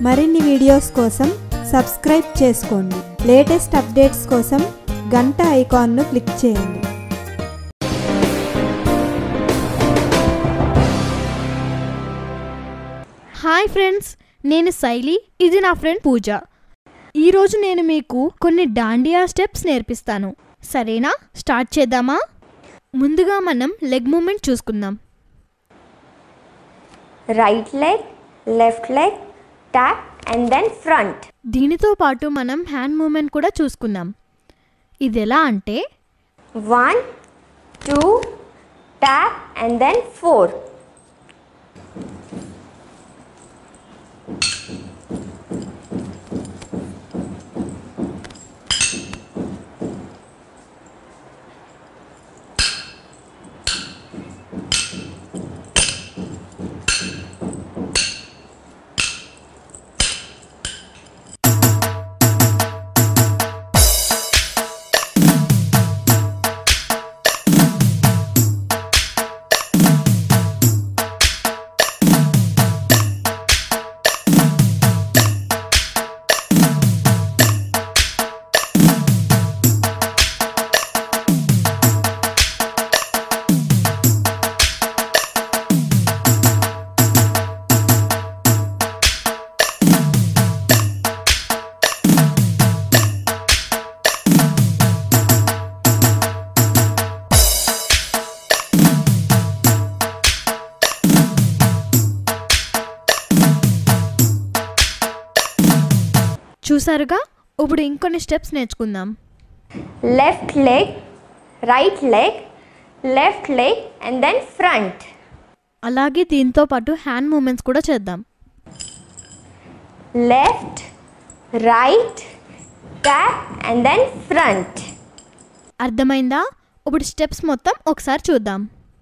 మరిన్ని వీడియోస్ కోసం సబ్స్క్రైబ్ చేసుకోండి లేటెస్ట్ అప్డేట్స్ కోసం గంట ఐకాన్ను క్లిక్ చేయండి హాయ్ ఫ్రెండ్స్ నేను శైలి ఇది నా ఫ్రెండ్ పూజ ఈరోజు నేను మీకు కొన్ని డాండియా స్టెప్స్ నేర్పిస్తాను సరేనా స్టార్ట్ చేద్దామా ముందుగా మనం లెగ్ మూమెంట్ చూసుకుందాం right leg, left leg, tap and then front. దీనితో పాటు మనం హ్యాండ్ మూమెంట్ కూడా చూసుకుందాం ఇది ఎలా అంటే One, two, tap and then four. చూసారుగా ఇప్పుడు ఇంకొన్ని స్టెప్స్ నేర్చుకుందాం Left leg, right leg, left leg and then front. అలాగే దీంతో పాటు హ్యాండ్ మూమెంట్స్ కూడా చేద్దాం Left, right, tap and then front. అర్థమైందా ఇప్పుడు స్టెప్స్ మొత్తం ఒకసారి చూద్దాం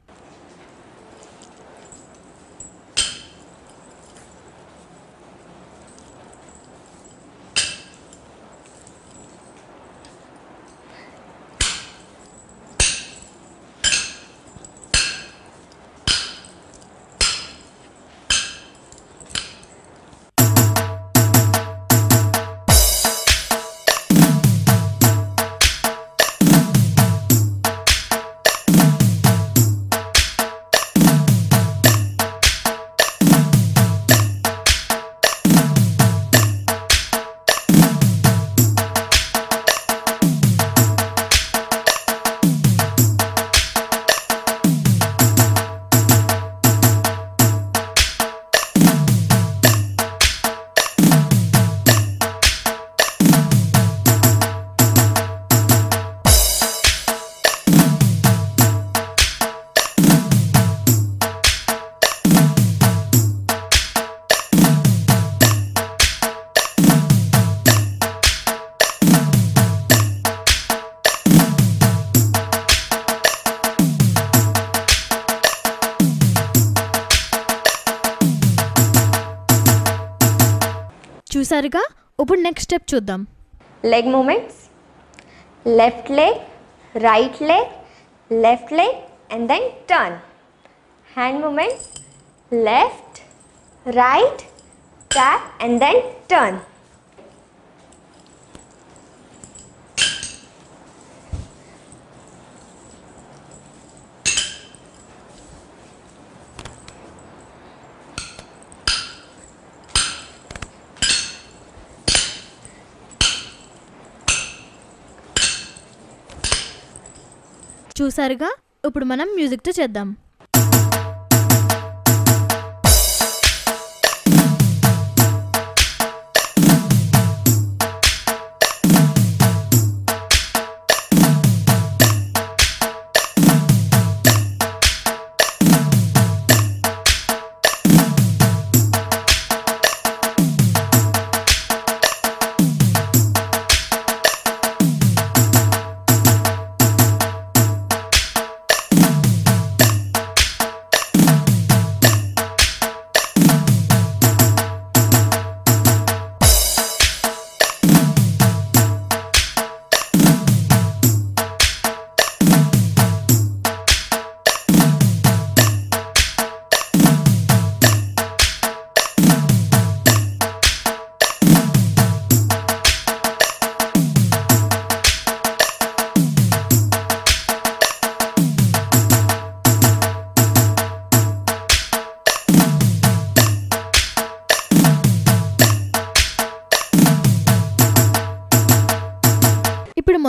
చూసారుగా ఇప్పుడు నెక్స్ట్ స్టెప్ చూద్దాం Leg movements. Left leg, right leg, left leg and then turn. Hand movements. Left, right, tap and then turn. చూసారుగా ఇప్పుడు మనం మ్యూజిక్తో చేద్దాం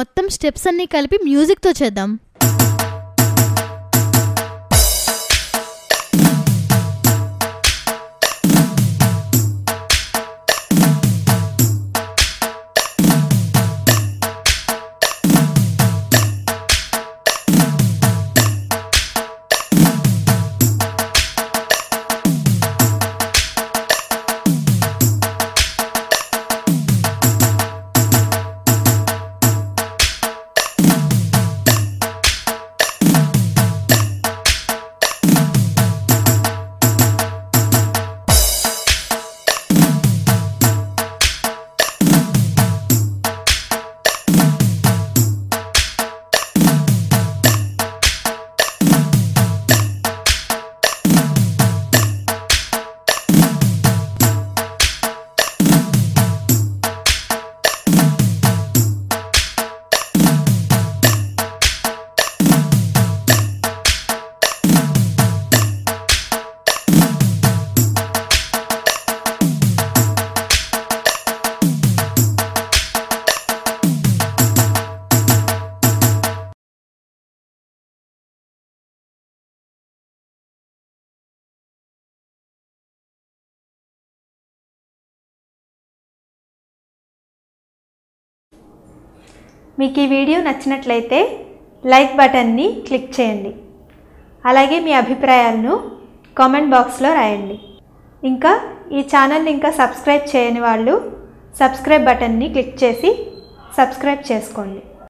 మొత్తం స్టెప్స్ అన్నీ కలిపి మ్యూజిక్తో చేద్దాం మీకు ఈ వీడియో నచ్చినట్లయితే లైక్ బటన్ని క్లిక్ చేయండి అలాగే మీ అభిప్రాయాలను కామెంట్ బాక్స్లో రాయండి ఇంకా ఈ ఛానల్ని ఇంకా సబ్స్క్రైబ్ చేయని వాళ్ళు సబ్స్క్రైబ్ బటన్ని క్లిక్ చేసి సబ్స్క్రైబ్ చేసుకోండి